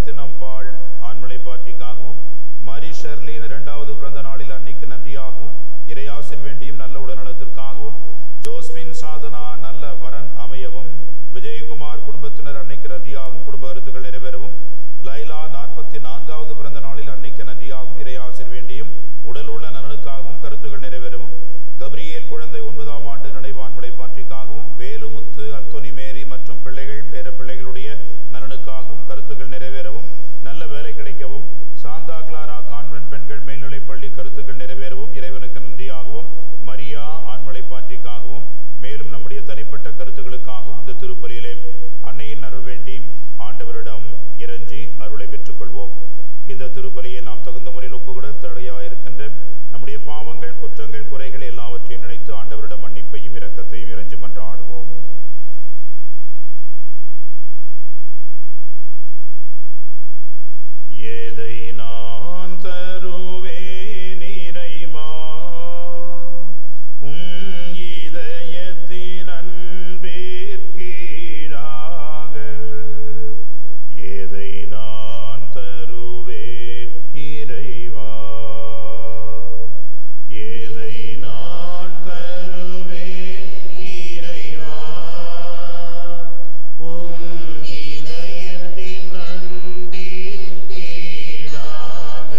ரத்தினம்பாள் ஆண்மலை பாட்டிக்காகவும் மரி ஷெர்லின் இரண்டாவது பிறந்த நாளில் அன்னைக்கு நன்றியாகவும் இறையாசிர் வேண்டியும் நல்ல உடல்நலத்திற்காகவும் ஜோஸ்மின் சாதனா நல்ல வரன் அமையவும் விஜயகுமார் குடும்பத்தினர் அன்னைக்கு நன்றியாகவும் குடும்ப கருத்துக்கள் நிறைவேறவும் லைலா நாற்பத்தி நான்காவது பிறந்த நாளில் அன்னைக்கு நன்றியாகவும் இறையாசிர் வேண்டியும் உடல் உள்ள நலனுக்காகவும் கருத்துக்கள் நிறைவேறவும் கப்ரியேல் குழந்தை ஒன்பதாம் ஆண்டு நினைவான்முலை பாற்றிக்காகவும் வேலுமுத்து அந்தோனி மேரி மற்றும் பிள்ளைகள் பேர பிள்ளைகளுடைய நலனுக்காகவும் கருத்துக்கள் நிறைவேறவும் நல்ல வேலை கிடைக்கவும் சாந்தா கிளாரா கான்வென்ட் பெண்கள் மேல்நிலைப் பள்ளி கருத்துக்கள் நிறைவேறவும் இறைவனுக்கு நன்றியாகவும் மரியா ஆண்மலை பாற்றிக்காகவும் மேலும் நம்முடைய தனிப்பட்ட கருத்துக்களுக்காகவும் இந்த திருப்பலியிலே அன்னையின் அருள் வேண்டி ஆண்டவரிடம் இறைஞ்சி அருளை பெற்றுக்கொள்வோம் இந்த திருப்பலியை நாம் தகுந்த முறையில் ஒப்புக்கூட தடையாக இருக்கின்ற நம்முடைய பாவங்கள் குற்றங்கள் குறைகள் எல்லாவற்றையும் நினைத்து ஆண்டவரிடம் மன்னிப்பையும் இரக்கத்தையும் இறைஞ்சி மன்றாடுவோம் எதை நான் தருவேன் இறைவா உம் இதயத்தின் அன்பிற்கீடாக எதை நான் தருவேன் இறைவா எதை நான் தருவேன் இறைவா உம் இதயத்தின் அன்பிற்கீடாக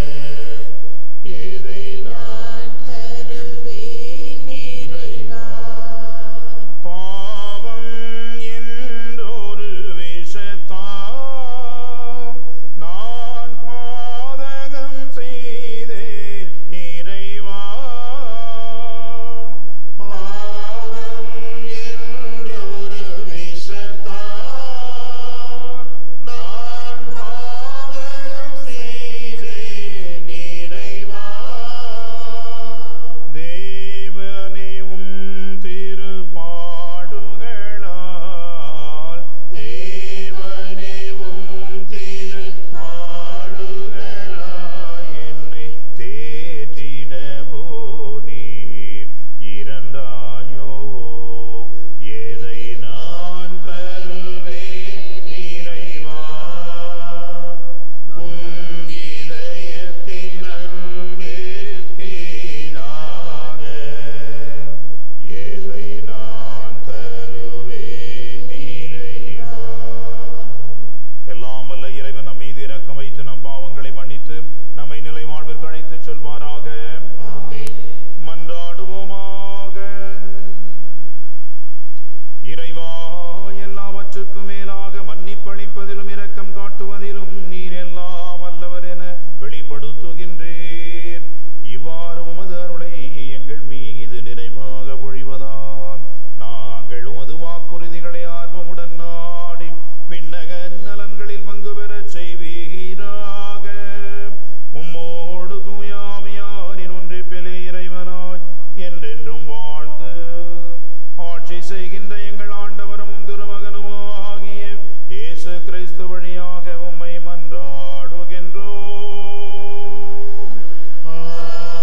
எதை நான் பாவம் என்றொரு விஷத்தால் நான் பாதகம் செய்தேன் இறைவா பாவம் என்றொரு விஷத்தால் நான் பாதகம் செய்தேன் இறைவா தேவனே உம் திருப்பாடுகளால் தேவனே உம் திருப்பாடுகளால் என்னை தேற்றிடவோ நீர் இறந்தாயோ எதை நான் தருவேன் இறைவா உம் இதயத்தின் அன்பிற்கீடாக எதை நான் தருவேன் இறைவா எல்லாம் வல்ல இறைவன் நம் மீது இரக்கம் வைத்து நம் பாவங்களை மன்னித்து நம்மை நிலை வாழ்விற்கு அழைத்துச் செல்வாராக மன்றாடுவோமாக இறைவா எல்லாவற்றுக்கும் மேலாக மன்னிப்பளிப்பதிலும் இரக்கம் காட்டுவதிலும் நீர் எல்லாம் வல்லவர் என வெளிப்படுத்துகின்றீர் இவ்வாறு உமது அருளை எங்கள் மீது நிறைவாக பொழிவதால் நாங்கள் உமது வாக்குறுதிகளை ஆர்வமுடன் நாடி விண்ணக நலன்களில் பங்கு பெறச் செய்வீராக உம்மோடு தூயாவியாரின் ஒன்றிப்பிலே இறைவனாய் என்றென்றும் வாழ்ந்து ஆட்சி செய்கின்ற எங்கள் ஆண்டவரும் திருமகனும் ஆகிய இயேசு கிறிஸ்து வழியாக உம்மை மன்றாடுகின்றோம்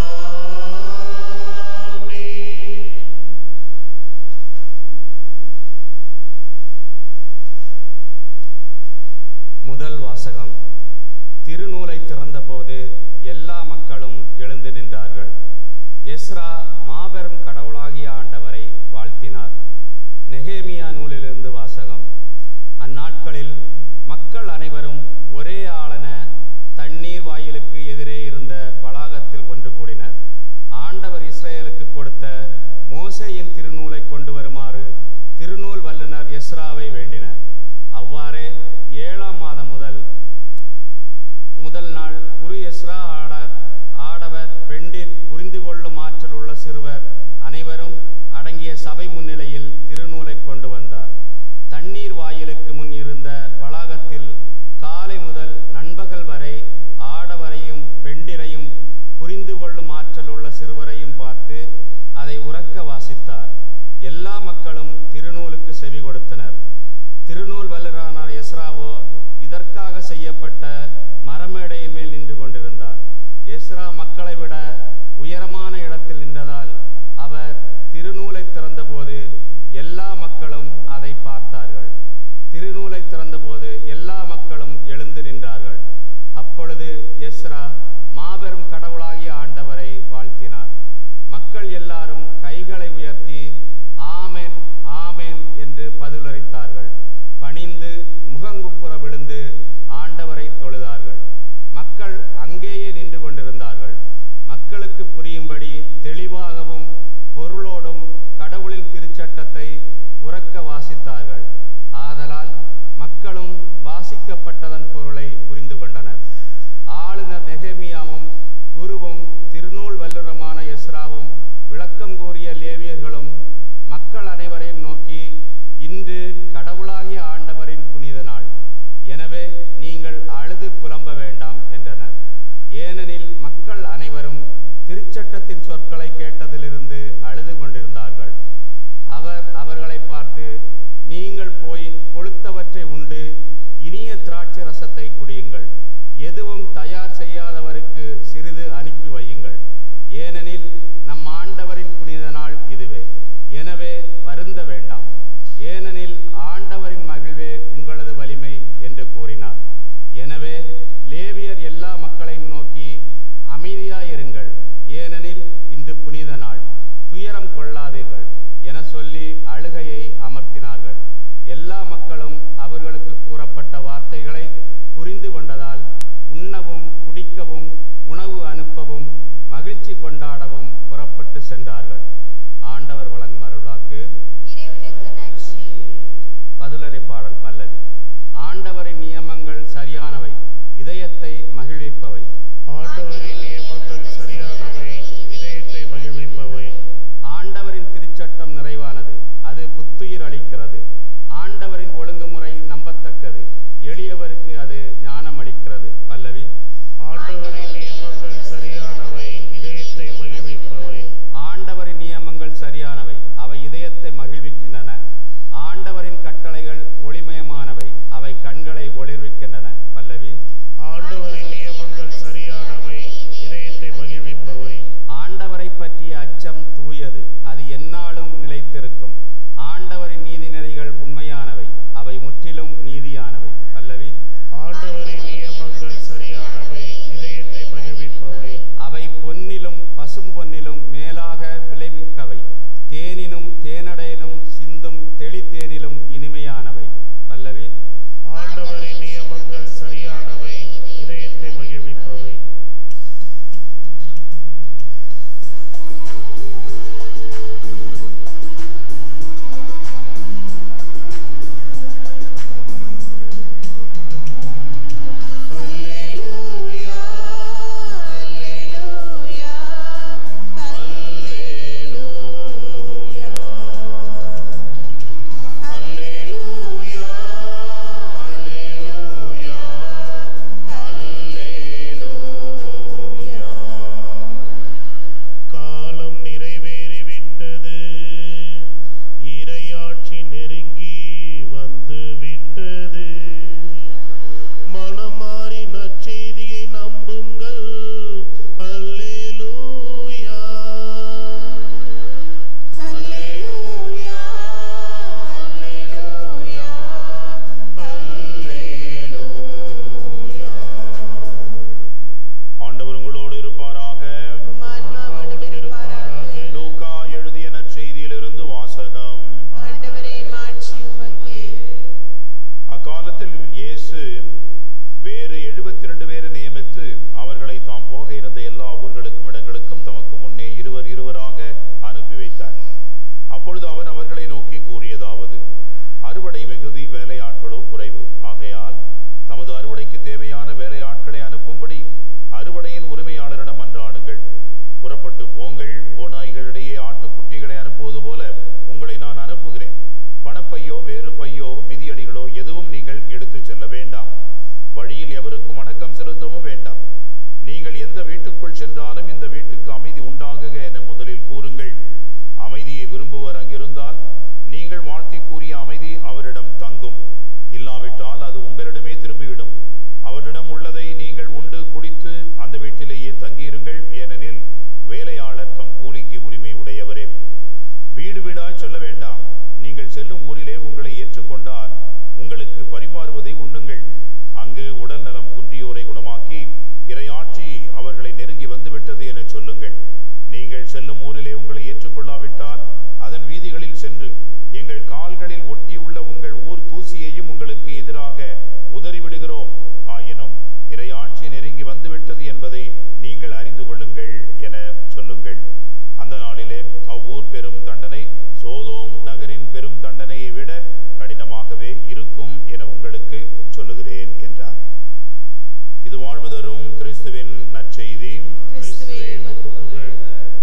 முதல் வாசகம் திருநூலை திறந்தபோது எல்லா மக்களும் எழுந்து நின்றார்கள் எஸ்ரா மாபெரும் கடவுளாகிய ஆண்டவரை வாழ்த்தினார் நெகேமியா நூலிலிருந்து வாசகம் அந்நாட்களில் மக்கள் அனைவரும் ஒரே ஆளென தண்ணீர் வாயிலுக்கு எதிரே இருந்த வளாகத்தில் ஒன்று கூடினர் ஆண்டவர் இஸ்ரேலுக்கு கொடுத்த மோசேயின் திருநூலை கொண்டு வருமாறு திருநூல் வல்லுனர் எஸ்ராவை வேண்டினர் அவ்வாறே ஏழாம் மாதம் முதல் முதல் நாள் குரு எஸ்ரா ஆடர் ஆடவர் பெண்டிர் புரிந்து கொள்ளும் ஆற்றல் உள்ள சிறுவர் அனைவரும் அடங்கிய சபை முன்னிலையில் திருநூலை கொண்டு வந்தார் தண்ணீர் வாயிலுக்கு முன் இருந்த வளாகத்தில் காலை முதல் நண்பகல் வரை ஆடவரையும் பெண்டிரையும் புரிந்து கொள்ளும் ஆற்றல் உள்ள சிறுவரையும் பார்த்து அதை உறக்க வாசித்தார் எல்லா மக்களும் திருநூலுக்கு செவி கொடுத்தனர் திருநூல் வல்லரானார் எஸ்ராவோ இதற்காக செய்யப்பட்ட மரமேடையின் மேல் நின்று கொண்டிருந்தார் எஸ்ரா மக்களை விட உயரமான இடத்தில் நின்றதால் அவர் திருநூலை திறந்தபோது எல்லா மக்களும் அதை பார்த்தார்கள் திருநூலை திறந்தபோது எல்லா மக்களும் எழுந்து நின்றார்கள் எஸ்ரா மாபெரும் கடவுளாகிய ஆண்டவரை வாழ்த்தினார் மக்கள் எல்லாரும் கைகளை உயர்த்தி ஆமென் ஆமென் என்று பதிலளித்தார்கள் பணிந்து முகங்குப்புற விழுந்து ஆண்டவரை தொழுதார்கள் மக்கள் அங்கேயே நின்று கொண்டிருந்தார்கள் மக்களுக்கு புரியும்படி தெளிவாகவும் பொருளோடும் கடவுளின் திருச்சட்டத்தை உறக்க வாசித்தார்கள் ஆதலால் மக்களும் வாசிக்கப்பட்டதன் பொருளை புரிந்து கொண்டனர் ஆளுநர் நெகேமியாவும் குருவும் திருநூல் வல்லுரமான எஸ்ராவும் விளக்கம் கூறிய லேவியர்களும் மக்கள் அனைவரையும் நோக்கி இன்று கடவுளாகிய ஆண்டவரின் புனித நாள் எனவே நீங்கள் அழுது புலம்ப வேண்டாம் என்றனர் ஏனெனில் மக்கள் அனைவரும் திருச்சட்டத்தின் சொற்களை கேட்டதிலிருந்து அழுது கொண்டிருந்தார்கள் அவர் அவர்களை பார்த்து நீங்கள் போய் கொளுத்தவற்றை உண்டு இனிய திராட்சை ரசத்தை குடியுங்கள் எதுவும் தயார் செய்யாதவருக்கு சிறிது அனுப்பி வையுங்கள் ஏனெனில் நம் ஆண்டவரின் புனித நாள் இதுவே எனவே வருந்த வேண்டாம் ஏனெனில் ஆண்டவரின் மகிழ்வே உங்களது வலிமை என்று கூறினார் எனவே லேவியர் எல்லா மக்களையும் நோக்கி அமைதியாயிருங்கள் ஏனெனில் இன்று புனித நாள் துயரம் கொள்ளாதீர்கள் என சொல்லி அழுகையை அமர்த்தினார்கள் எல்லா மக்களும் அவர்களுக்கு கூறப்பட்ட வார்த்தைகளை புரிந்து கொண்டதால் உண்ணவும் குடிக்கவும் உணவு அனுப்பவும் மகிழ்ச்சி கொண்டாடவும் புறப்பட்டு சென்றார்கள் ஆண்டவர் வழங்கும் அருள்வாக்கு இறைவனுக்கு நன்றி பதிலரை பாடல் பல்லவி ஆண்டவரின் நியமங்கள் சரியானவை இதயத்தை மகிழ்விப்பவை ஆண்டவரின் நியமங்கள் சரியானவை இதயத்தை மகிழ்விப்பவை ஆண்டவரின் திருச்சட்டம் நிறைவானது அது புத்துயிர் அளிக்கிறது ஆண்டவரின் ஒழுங்குமுறை நம்பத்தக்கது எளியவருக்கு அது ஞானம் அளிக்கிறது பல்லவி ஆண்டவரின் நியமங்கள் சரியானவை இதயத்தை மகிழ்விப்பவை ஆண்டவரின் நியமங்கள் சரியானவை அவை இதயத்தை மகிழ்விக்கின்றன ஆண்டவரின் கட்டளைகள் ஒளிமயமானவை அவை கண்களை ஒளிர்விக்கின்றன பல்லவி ஆண்டவரின் நியமங்கள் சரியானவை இதயத்தை மகிழ்விப்பவை ஆண்டவரை பற்றிய அச்சம் தூயது அது எந்நாளும் நிலைத்திருக்கும் ஆண்டவரின் நீதிநெறிகள் உண்மையானவை அவை முற்றிலும் நீதியானவை பல்லவி ஆண்டவரின் நியமங்கள் சரியானவை இதயத்தை மகிழ்விப்பவை அவை பொன்னிலும் பசும் பொன்னிலும் மேலாக விலைமிக்கவை தேனினும் தேனடையிலும் சிந்தும் தெளித்தேனிலும் இனிமையானவை பல்லவி ஆண்டவரின் நியமங்கள் சரியானவை இதயத்தை மகிழ்விப்பவை அல்லேலூயா அல்லேலூயா அல்லேலூயா அல்லேலூயா அல்லேலூயா அல்லேலூயா காலம் நிறைவேறிவிட்டது இறையாட்சி நெருங்கி வந்து விட்டது மனமாறி நற்செய்தியை நம்புங்கள் அல்லேலூயா அல்லேலூயா அல்லேலூயா அல்லேலூயா ஆண்டவர் உங்களோடு இருப்பாராக உம் ஆன்மாவோடும் இருப்பாராக லூக்கா எழுதிய நற்செய்தியிலிருந்து வாசகம் ஆண்டவரே மாட்சி உமக்கே அக்காலத்தில் இயேசு வேறு எழுபத்தி ரெண்டு பேரை நியமித்து அவர்களை தாம் போக இருந்த எல்லா ஊர்களுக்கும் இடங்களுக்கும் தமக்கு முன்னே இருவர் இருவராக அனுப்பி வைத்தார் அப்பொழுது அவர் அவர்களை நோக்கி கூறியதாவது அறுவடை மிகுதி வேலையாட்களோ குறைவு ஆகையால் தமது அறுவடைக்கு தேவையான வேலையாட்களை அனுப்பும்படி அறுவடையின் உரிமையாளரிடம் அன்றாடுங்கள் புறப்பட்டு போங்கள் ஓநாய்களிடையே ஆட்டுக்குட்டிகளை அனுப்புவது போல உங்களை நான் அனுப்புகிறேன் பணப்பையோ வேறு பையோ மிதியடிகளோ எதுவும் நீங்கள் எடுத்துச் செல்ல வேண்டாம் வழியில் எவருக்கும் வணக்கம் செலுத்தவும் வேண்டாம் நீங்கள் எந்த வீட்டுக்குள் சென்றாலும் இந்த வீட்டுக்கு அமைதி உண்டாகுக என முதலில் கூறுங்கள் அமைதியை விரும்புவர் அங்கிருந்தால் நீங்கள் வாழ்த்தி கூறிய அமைதி அவரிடம் தங்கும் இல்லாவிட்டால் அது உங்களிடமே திரும்பிவிடும் அவரிடம் உள்ளதை நீங்கள் உண்டு குடித்து அந்த வீட்டிலேயே தங்கியிருங்கள் ஏனெனில் வேலையாளர் தம் கூலிக்கு உரிமை உடையவரே வீடு வீடாய் சொல்ல வேண்டாம் நீங்கள் செல்லும் ஊரிலே உங்களை ஏற்றுக்கொண்ட இருக்கும் என உங்களுக்கு சொல்லுகிறேன் என்றார் இது வாழ்வு தரும் கிறிஸ்துவின் நற்செய்தி கிறிஸ்துவே உமக்கு புகழ்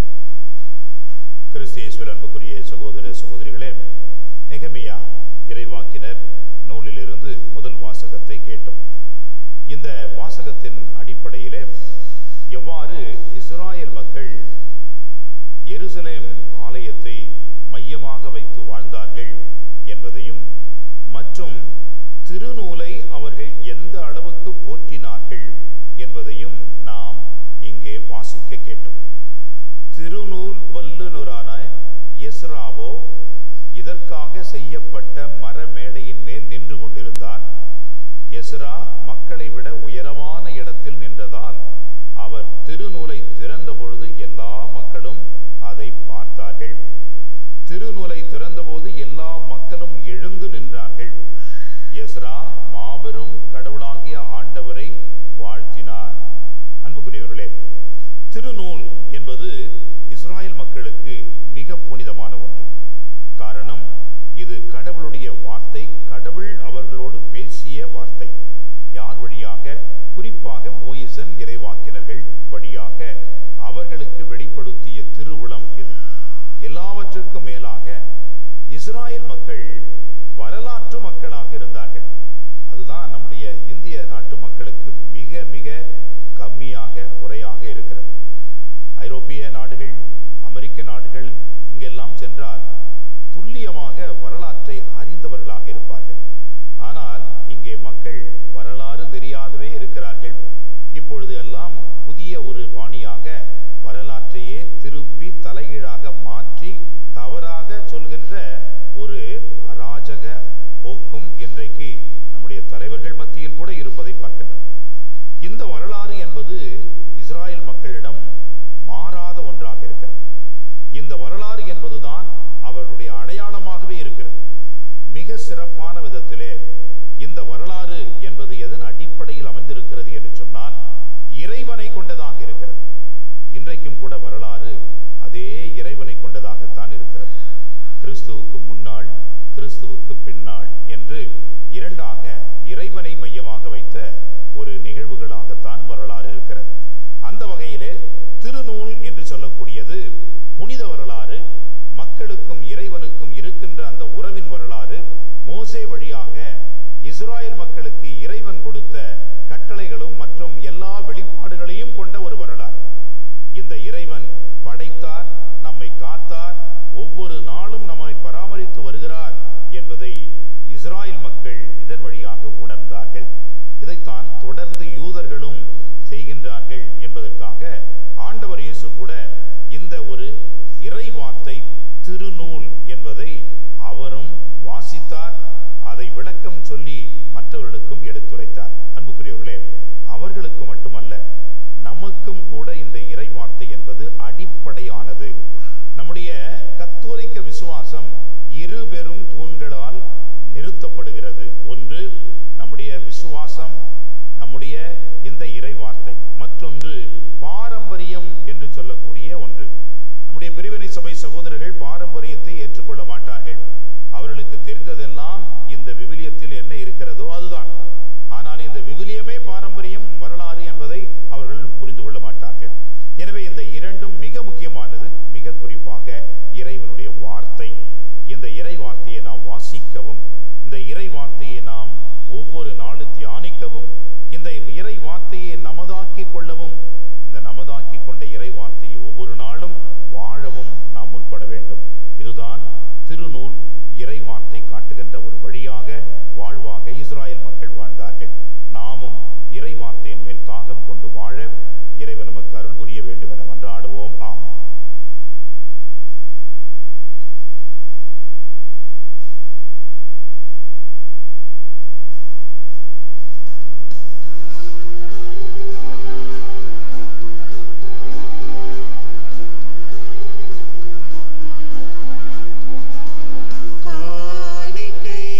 கிறிஸ்து இயேசுவில் அன்புக்குரிய சகோதர சகோதரிகளே நெகமியா இறைவாக்கினர் நூலிலிருந்து முதல் வாசகத்தை கேட்டோம் இந்த வாசகத்தின் அடிப்படையிலே எவ்வாறு இஸ்ராயேல் மக்கள் எருசலேம் ஆலயத்தை மையமாக வைத்து வாழ்ந்தார்கள் என்பதையும் மற்றும் திருநூலை அவர்கள் எந்த அளவுக்கு போற்றினார்கள் என்பதையும் நாம் இங்கே வாசிக்க கேட்டோம் திருநூல் வல்லுநரான எஸ்ராவோ இதற்காக செய்யப்பட்ட மர மேடையின் மேல் நின்று கொண்டிருந்தார் எஸ்ரா மக்களை விட உயரமான இடத்தில் நின்றதால் அவர் திருநூலை திறந்த பொழுது எல்லா மக்களும் அதை பார்த்தார்கள் திருநூலை திறந்தபோது எல்லா மக்களும் எழுந்து நின்றார்கள் எஸ்ரா மாபெரும் கடவுளாகிய ஆண்டவரை வாழ்த்தினார் அன்புக்குரியவர்களே திருநூல் என்பது இஸ்ராயேல் மக்களுக்கு மிக புனிதமான ஒன்று காரணம் இது கடவுளுடைய வார்த்தை கடவுள் அவர்களோடு பேசிய வார்த்தை யார் வழியாக குறிப்பாக மோயிசன் இறைவாக்கினர்கள் வழியாக அவர்களுக்கு வெளிப்படுத்திய திருவுளம் இது எல்லாவற்றிற்கும் மேலாக இஸ்ராயேல் மக்கள் வரலாற்று மக்களாக இருந்தார்கள் அதுதான் நம்முடைய இந்திய நாட்டு மக்களுக்கு மிக மிக கம்மியாக குறையாக இருக்கிறது ஐரோப்பிய நாடுகள் அமெரிக்க நாடுகள் இங்கெல்லாம் சென்றால் துல்லியமாக வரலாற்றை அறிந்தவர்களாக இருப்பார்கள் ஆனால் இங்கே மக்கள் வரலாறு தெரியாதவே இருக்கிறார்கள் இப்பொழுது எல்லாம் புதிய ஒரு பாணியாக வரலாற்றையே திருப்பி தலைகீழாக மாற்றி தவறாக சொல்கின்ற ஒரு அராஜக போக்கும் இன்றைக்கு நம்முடைய தலைவர்கள் மத்தியில் கூட இருப்பதை பார்க்கட்டும் இந்த வரலாறு என்பது இஸ்ராயேல் மக்களிடம் மாறாத ஒன்றாக இருக்கிறது இந்த வரலாறு என்பதுதான் அவர்களுடைய அடையாளமாகவே இருக்கிறது மிக சிறப்பான விதத்திலே இந்த வரலாறு என்பது எதன் அடிப்படையில் அமைந்திருக்கிறது என்று சொன்னால் இறைவனை கொண்டதாக இருக்கிறது இன்றைக்கும் கூட வரலாறு அதே இறைவனை கொண்டதாகத்தான் இருக்கிறது கிறிஸ்துவுக்கு முன்னாள் கிறிஸ்துவுக்கு பின்னாள் என்று இரண்டாக இறைவனை மையமாக வைத்த ஒரு நிகழ்வுகளாகத்தான் வரலாறு இருக்கிறது அந்த வகையிலே திருநூல் என்று சொல்லக்கூடியது புனித வரலாறு மக்களுக்கும் இறைவனுக்கும் இருக்கின்ற அந்த உறவின் வரலாறு மோசே வழியாக இஸ்ராயேல் மக்களுக்கு இறைவன் கொடுத்த கட்டளைகளும் மற்றும் எல்லா வெளிப்பாடுகளையும் கொண்ட ஒரு வரலாறு இந்த இறைவன் படைத்தார் நம்மை காத்தார் ஒவ்வொரு நாளும் நம்மை பராமரித்து வருகிறார் என்பதை இஸ்ராயேல் மக்கள் இதன் வழியாக உணர்ந்தார்கள் இதைத்தான் தொடர்ந்து யூதர்களும் செய்கின்றார்கள் என்பதற்காக ஆண்டவர் இயேசு கூட இந்த ஒரு இறை வார்த்தை திருநூல் என்பதை அவரும் வாசித்தார் அதை விளக்கம் சொல்லி மற்றவர்களுக்கும் எடுத்துரைத்தார் அன்புக்குரியவர்களே அவர்களுக்கு மட்டுமல்ல நமக்கும் கூட இந்த இறை வார்த்தை என்பது அடிப்படையானது நம்முடைய கத்தோலிக்க விசுவாசம் இரு பெரும் தூண்களால் நிறுத்தப்படுகிறது ஒன்று நம்முடைய விசுவாசம் நம்முடைய இந்த இறை வார்த்தை மற்றொன்று பாரம்பரியம் என்று சொல்லக்கூடிய ஒன்று நம்முடைய பிரிவினை சபை சகோதரர்கள் பாரம்பரியத்தை ஏற்றுக்கொள்ள மாட்டார்கள் அவர்களுக்கு தெரிந்ததெல்லாம் இந்த விவிலியத்தில் என்ன இருக்கிறதோ அதுதான் ஆனால் இந்த விவிலியமே பாரம்பரியம் வரலாறு என்பதை அவர்கள் புரிந்து கொள்ள மாட்டார்கள் எனவே இந்த இரண்டும் மிக முக்கியமானது மிக குறிப்பாக இறைவனுடைய வார்த்தை இந்த இறை வார்த்தையை நாம் வாசிக்கவும் இந்த இறை வார்த்தையை நாம் ஒவ்வொரு நாளும் தியானிக்கவும் இந்த இறை வார்த்தையை நமதாக்கி கொள்ளவும் இந்த நமதாக்கி கொண்ட இறை வார்த்தையை ஒவ்வொரு நாளும் வாழவும் நாம் முற்பட வேண்டும் இதுதான் திருநூல் இறை வார்த்தை காட்டுகின்ற ஒரு வழியாக வாழ்வாக இஸ்ராயேல் மக்கள் வாழ்ந்தார்கள் நாமும் இறை வார்த்தையின் மேல் தாகம் கொண்டு வாழ இறைவன் நமக்கு அருள் புரிய வேண்டும் என மன்றாடுவோம் ஆமென் காணிக்கை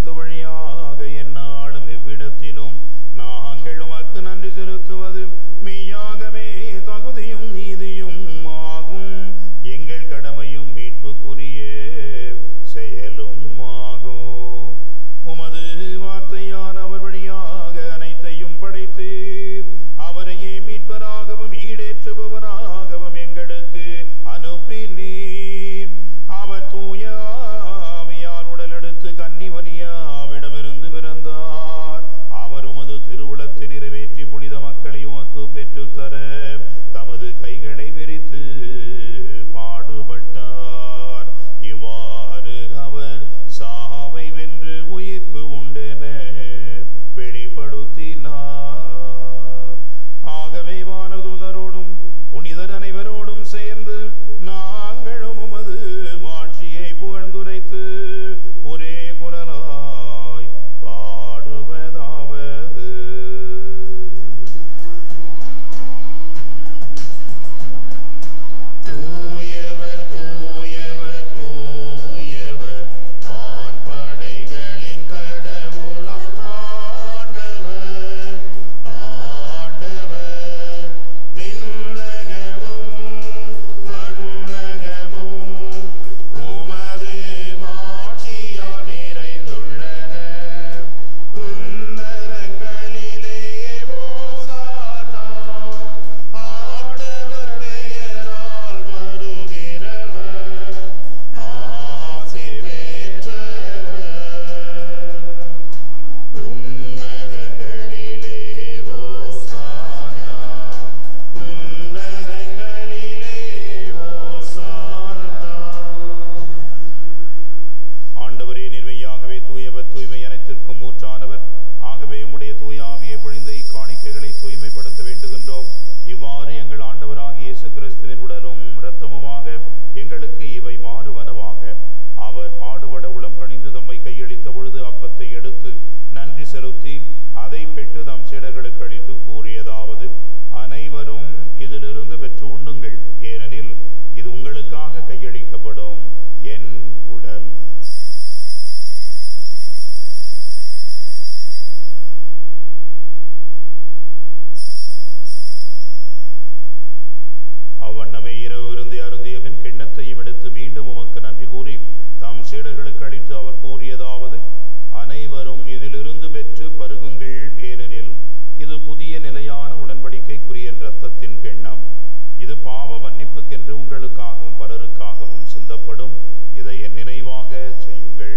கிறிஸ்து வழியாக எந்நாளும் எவ்விடத்திலும் நாங்கள் உமக்கு நன்றி செலுத்துவது மெய்யாகவே தகுதியும் நீதியும் ஆகும் எங்கள் கடமையும் மீட்புக்குரிய செயலும் ஆகும் உமது வார்த்தையான அவர் வழியாக அனைத்தையும் படைத்து அவரையே மீட்பராகவும் ஈடேற்றுபவராகவும் எங்களுக்கு அனுப்பினீர் அவர் தூய ஆவியால் உடலெடுத்து கன்னி மரியாவிடமிருந்து பிறந்தார் அவர் உமது திருவுளத்தை நிறைவேற்றி புனித மக்களை உமக்கு பெற்றுத்தர தமது கைகளை விரித்து பாடுபட்டார் இவ்வாறு அவர் சாவை வென்று உயிர்ப்பு உண்டென வெளிப்படுத்தினார் ஆகவே வானதூதரோடும் புனிதர் அனைவரோடும் சேர்ந்து நாங்களும் உமது மாட்சியை புகழ்ந்துரைத்து ஒரே குரலாய் பாடுவதாவது தூயவர் தூயவர் தூயவர் வான்படைகளின் கடவுளாம் ஆண்டவர் ஆண்டவர் விண்ணகமும் மண்ணகமும் உமது மாட்சியால் நிறைந்துள்ளன உன்னதங்களிலே ஓசானா ஆண்டவர் பெயரால் வருகிறவர் ஆசி பெற்றவர் உன்னதங்களிலே ஓசானா உன்னதங்களிலே ஓசானா ஆண்டவரே நிர்மையாகவே தூயவர் தூய்மை அனைத்திற்கும் ஊற்றானவர் ஆகவே உம்முடைய தூய ஆவியை பொழிந்த இக்காணிக்கைகளை தூய்மைப்படுத்த வேண்டுகின்றோம் இவ்வாறு எங்கள் ஆண்டவராகிய இயேசு கிறிஸ்துவின் உடலும் இரத்தமுமாக எங்களுக்கு இவை மாறுவனவாக அவர் பாடுபட உளம் கணிந்து தம்மை கையளித்த பொழுது அப்பத்தை எடுத்து நன்றி செலுத்தி அதை பெற்று தம் சீடர்களுக்கு அளித்து கூறியதாவது அனைவரும் இதிலிருந்து பெற்று உண்ணுங்கள் ஏனெனில் இது உங்களுக்காக கையளிக்கப்படும் என் உடல் அவ்வண்ணமே இரவு இருந்து அருந்திய பின் கிண்ணத்தையும் எடுத்து மீண்டும் உமக்கு நன்றி கூறி தாம் சீடர்களுக்கு அளித்து அவர் கூறியதாவது அனைவரும் இதிலிருந்து பெற்று பருகுங்கள் ஏனெனில் இது புதிய நிலையான உடன்படிக்கைக்குரிய என் இரத்தத்தின் கிண்ணம் இது பாவ மன்னிப்புக்கென்று உங்களுக்காகவும் பலருக்காகவும் சிந்தப்படும் இதை என் நினைவாக செய்யுங்கள்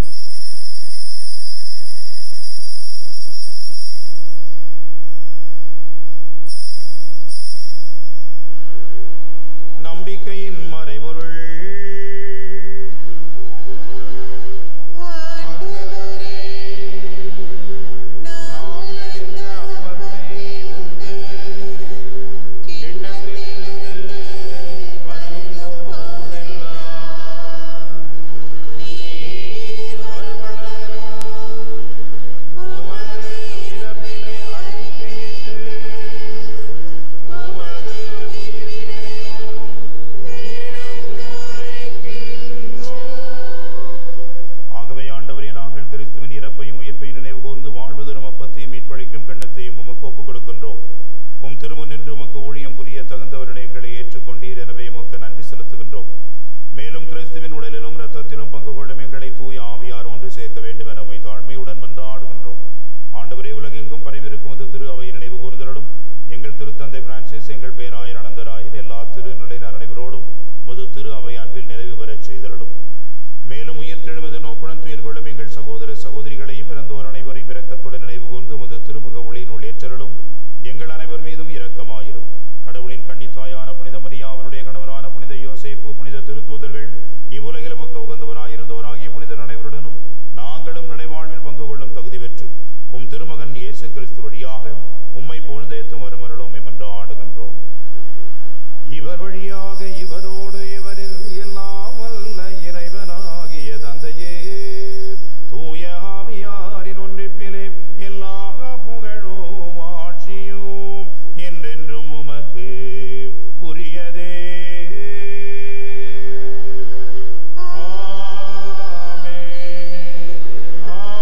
நம்பிக்கையின் மறைபொருள் நாங்கள் இந்த அப்பத்தை உண்டு கிண்ணத்திலிருந்து பருகும் போதெல்லாம் நீர் வருவளரும் உமது இறப்பினை அறிக்கையிட்டு உமது உயிர்ப்பினையும் ஆகவே ஆண்டவரே நாங்கள் கிறிஸ்துவின் இறப்பையும் உயிர்ப்பையும் நினைவு கூர்ந்து வாழ்வு தரும் அப்பத்தையும் மீட்பளிக்கும் கண்ணத்தையும் உமக்கு ஒப்புக் கொடுக்கின்றோம் உம் திருமுன் நின்று உமக்கு ஊழியம் புரிய தகுந்தவரினை எங்களை ஏற்றுக்கொண்டீர் எனவே உமக்கு நன்றி செலுத்துகின்றோம் மேலும் கிறிஸ்துவின் உடலிலும் இரத்தத்திலும் பங்கு கொள்ளும் எங்களை தூய ஆவியார் ஒன்று சேர்க்க வேண்டும் என உம்மை தாழ்மையுடன் மன்றாடுகின்றோம் ஆண்டவரே உலகெங்கும் பரவிருக்கும் இது திரு அவை நினைவு கூர்ந்தலும் எங்கள் திருத்தந்தை பிரான்சிஸ் எங்கள் பேராயர் அனந்தராயர் எல்லா திரு நிலையினர் அனைவரோடும் முது திரு அவை அன்பில் நிறைவு பெறச் செய்தருளும் மேலும் உயிர்த்தெழுவது நோக்குடன் துயில் கொள்ளும் எங்கள் சகோதர சகோதரிகளையும் இறந்தோர் அனைவரையும் இரக்கத்துடன் நினைவு கூர்ந்து முது திருமுக ஒளியினுள் ஏற்றருளும் எங்கள் அனைவர் மீதும் இரக்கமாயிரும் கடவுளின் கன்னித்தாயான புனித மரியா அவருடைய கணவரான புனித யோசேப்பு புனித திருத்தூதர்கள் இவ்வுலகில் மக்க உகந்தவராயிருந்தோராகிய புனிதர் அனைவருடனும் நாங்களும் நிலைவாழ்வில் பங்கு கொள்ளும் தகுதி பெற்று உம் திருமகன் இயேசு கிறிஸ்து வழியாக உம்மை புகழ்ந்தேத்தும் வருமரலும் உம்மை மன்றாடுகின்றோம் இவர் வழியாக இவரோடு இவரில் எல்லாம் வல்ல இறைவனாகிய தந்தையே தூய ஆவியாரின் ஒன்றிப்பிலே எல்லா புகழும் ஆட்சியும் என்றென்றும் உமக்கு உரியதே ஆமென்.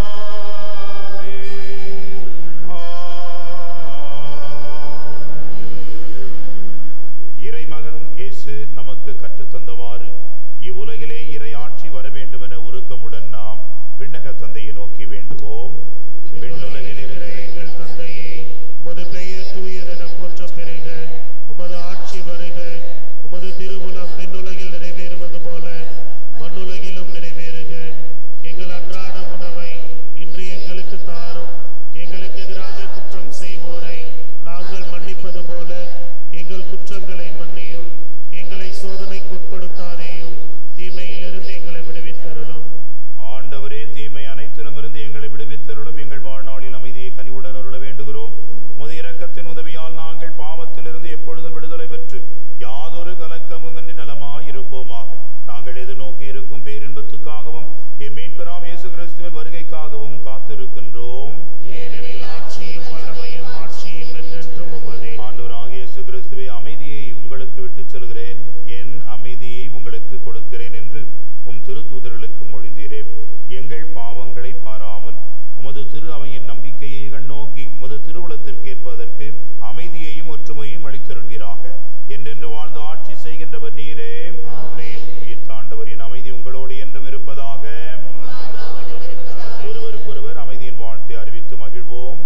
குற்றங்களை மன்னியும் எங்களை சோதனைக்கு உட்படுத்தாதேயும் தீமையிலிருந்து எங்களை விடுவித்தருளும் ஆண்டவரே தீமை அனைத்திலுமிருந்து எங்களை விடுவித்தருளும் எங்கள் வாழ்நாளில் அமைதியை கனிவுடன் அருள வேண்டுகிறோம் உமது இரக்கத்தின் உதவியால் நாங்கள் பாவத்திலிருந்து எப்பொழுதும் விடுதலை பெற்று யாதொரு கலக்கமுமின்றி நலமாயிருப்போமாக நாங்கள் எதிர்நோக்கி இருக்கும் பேரின்பத்துக்காகவும் எம் மீட்பராம் இயேசு கிறிஸ்துவின் வருகைக்காகவும் காத்திருக்கின்றோம் ஏனெனில் ஆட்சியும் வல்லமையும் ஆட்சியும் என்றென்றும் உமதே ஆண்டவராகிய இயேசு கிறிஸ்துவே அமைதியை உங்களுக்கு விட்டுச் செல்கிறேன் என் அமைதியை உங்களுக்கு கொடுக்கிறேன் என்று உம் திருத்தூதர்களுக்கு மொழிந்தீரே எங்கள் பாவங்களை பாராமல் உமது திரு அவையின் நம்பிக்கையை கண்ணோக்கி உமது திருவுளத்திற்கு ஏற்பதற்கு அமைதியையும் ஒற்றுமையும் அளித்தருள்வீராக என்றென்று வாழ்ந்து ஆட்சி செய்கின்றவர் நீரே உயிர் தாண்டவரின் அமைதி உங்களோடு என்றும் இருப்பதாக ஒருவருக்கொருவர் அமைதியின் வாழ்த்தை அறிவித்து மகிழ்வோம்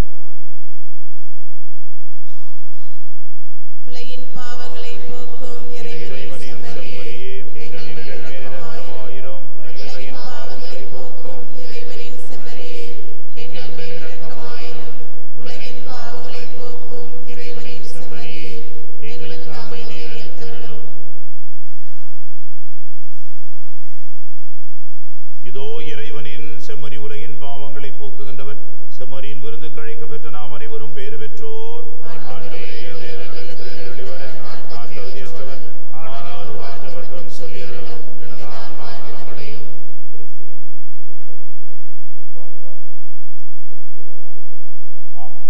உலகின் பாவங்களை போக்கும் இறைவனின் இறைவனின் செம்மறியே செம்மறியே எங்கள் மேல் இரக்கமாயிரும் உலகின் பாவங்களை போக்கும் இறைவனின் செம்மறியே எங்கள் மேல் இரக்கமாயிரும் உலகின் பாவங்களை போக்கும் இறைவனின் செம்மறியே எங்களுக்கு அமைதி அளித்தருளும் இதோ இறைவனின் செம்மறி உலகின் பாவங்களை போக்குகின்றவர் செம்மறியின் விருது கழிக்க பெற்ற நாம் அனைவரும் பேறு பெற்றோர் ஆண்டவரே, தேவனிடத்திலிருந்து வெளிவர நான் தகுதியற்றவர் ஆனாலும் வார்த்தை மட்டும் சொல்லியருளும் எனது ஆன்மா நலமடையும் கிறிஸ்துவின் திருவுலகம் நம்மை பாதுகாத்து நித்திய வாழ்வளிப்பதாக. ஆமென்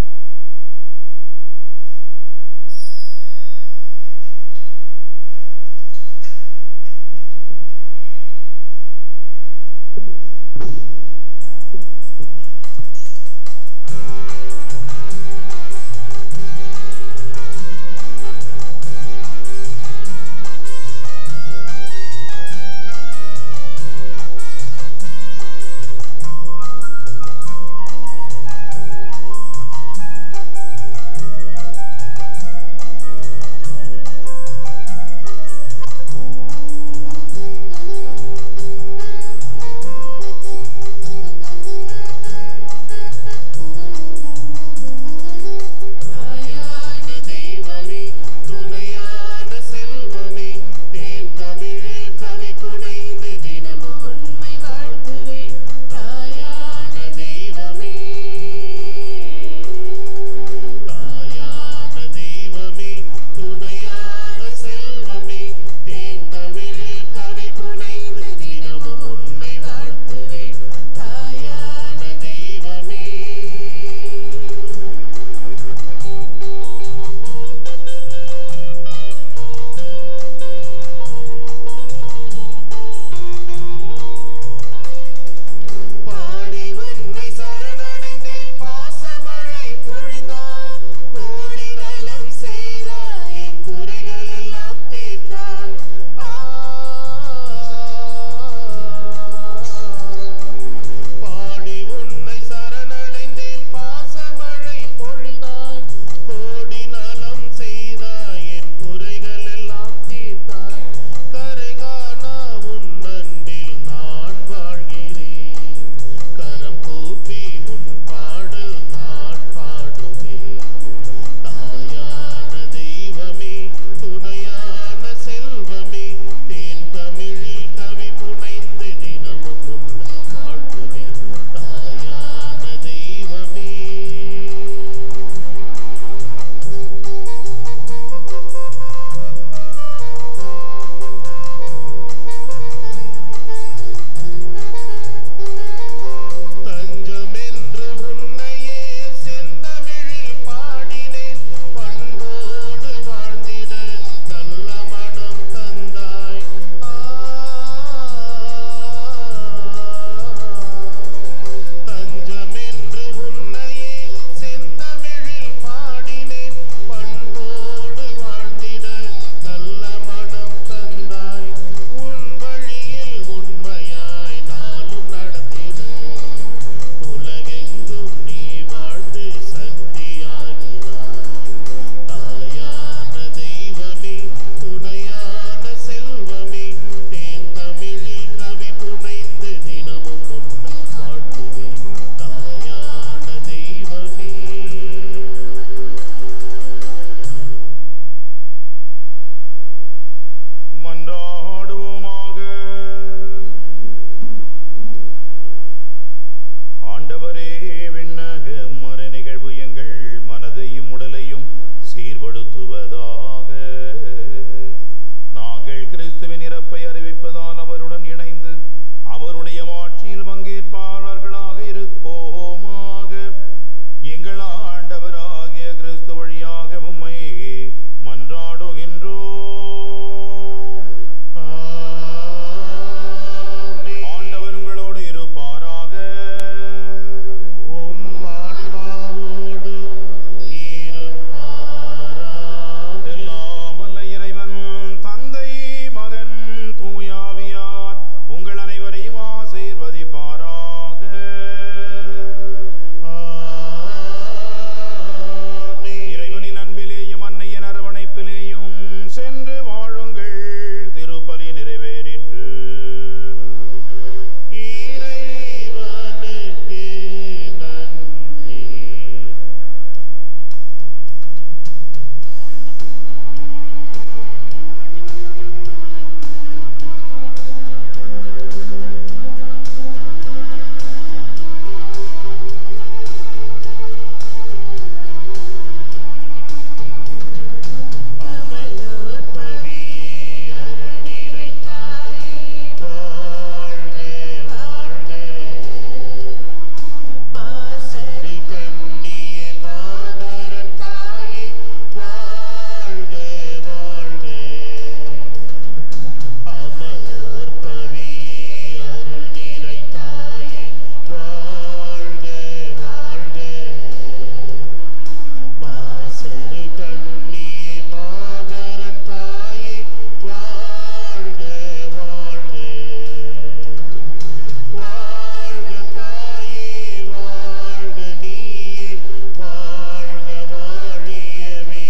இறப்பை அறிவிப்பதால் அவருடன் இணைந்து அவருடைய ஆட்சியில் பங்கேற்பாளர்களாக இருப்போமாக எங்கள் ஆண்டவராகிய கிறிஸ்து வழியாக உம்மை மன்றாடுகின்றோம் ஆண்டவர் உங்களோடு இருப்பாராக உம் ஆன்மாவோடு இருப்பாராக. எல்லாம் வல்ல இறைவன் தந்தை மகன் தூயாவியார் உங்கள் அனைவரையும் ஆசீர்வதிப்பாராக ஆமென். இறைவனின் அன்பிலேயும் அன்னையின் அரவணைப்பிலேயும் சென்று வாழுங்கள் திருப்பலி நிறைவேறிற்று இறைவனுக்கு நன்றி அமலோர் பவியே அருள் நிறைந்தாயே வாழ்க வாழ்க மாசறி கண்ணியே மாதரன் தாயே வாழ்க வாழ்க அமலோர் பவியே அருள் நிறைந்தாயே வாழ்க வாழ்க மாசரு கண்ணியே மாதரன் தாயே வாழ்க வாழ்க வாழ்க தாயே வாழ்க நீயே வாழ்க வாழியவே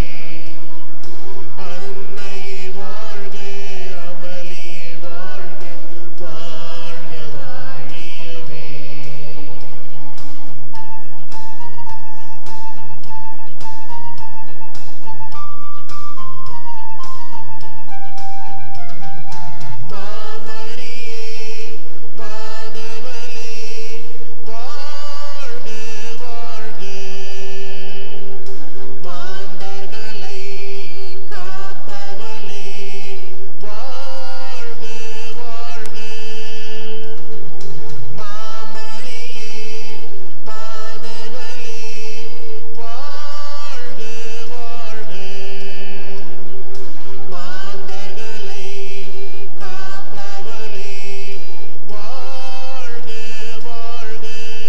அன்னையே வாழ்க அமளியே வாழ்க வாழ்க வாழியவே மாமரியே மாதவலே வாழ்க வாழ்க மாந்தர்களை காப்பவளே வாழ்க வாழ்க மாமரியே மாதவலே வாழ்க வாழ்க மாந்தர்களை காப்பவளே வாழ்க வாழ்க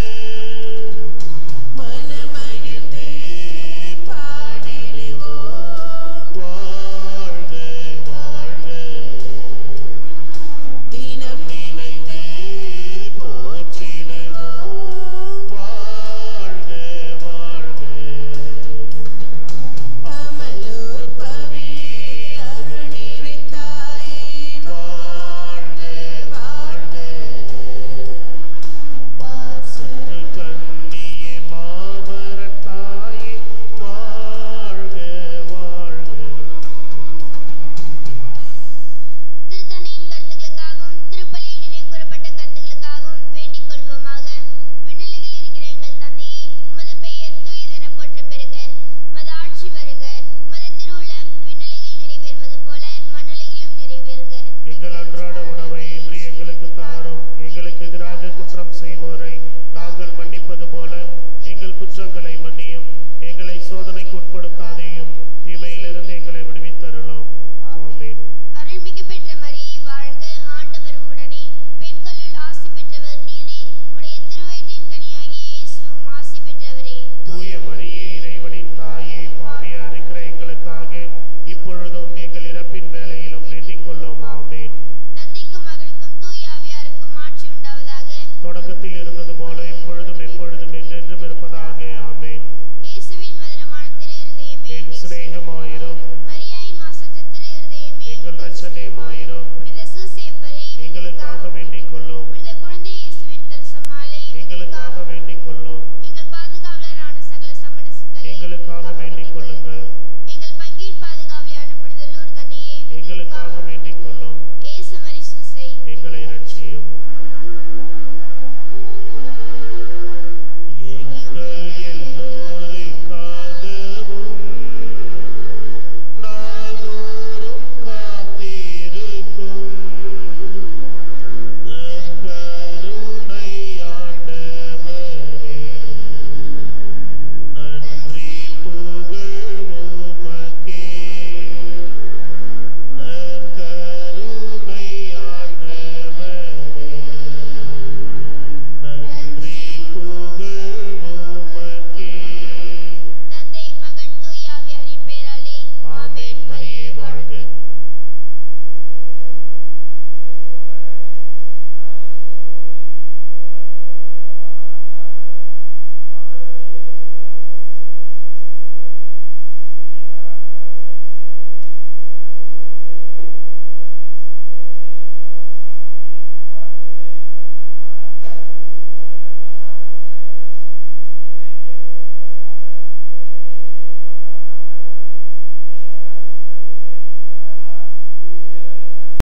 மனமகிழ்ந்து பாடிடுவோம் வாழ்க வாழ்க தினம் நினைந்து போற்றிடுவோம் வாழ்க வாழ்க அமலோர் பவியே அருள் நிறைந்தாயே வாழ்க வாழ்க பாசரு கண்ணியே மாபரன் தாயே வாழ்க வாழ்க திருத்தந்தையின் கருத்துக்களுக்காகவும் திருப்பலியில் நினைவு கூறப்பட்ட கருத்துக்களுக்காகவும் வேண்டிக் கொள்வோமாக விண்ணுலகில் இருக்கிற எங்கள் தந்தையே உமது பெயர் தூயதென போற்ற பெறுக உமது ஆட்சி வருக உமது திருவுளம் விண்ணுலகில் நிறைவேறுவது போல மண்ணுலகிலும் நிறைவேறுக எங்கள் அன்றாட உணவை இன்று எங்களுக்கு தாரும் எங்களுக்கு எதிராக குற்றம் செய்வோரை நாங்கள் மன்னிப்பது போல எங்கள் குற்றங்களை மன்னியும் எங்களை சோதனைக்கு உட்படுத்தாதேயும் தீமையிலிருந்து எங்களை விடுவித்தருளும் ஆமென்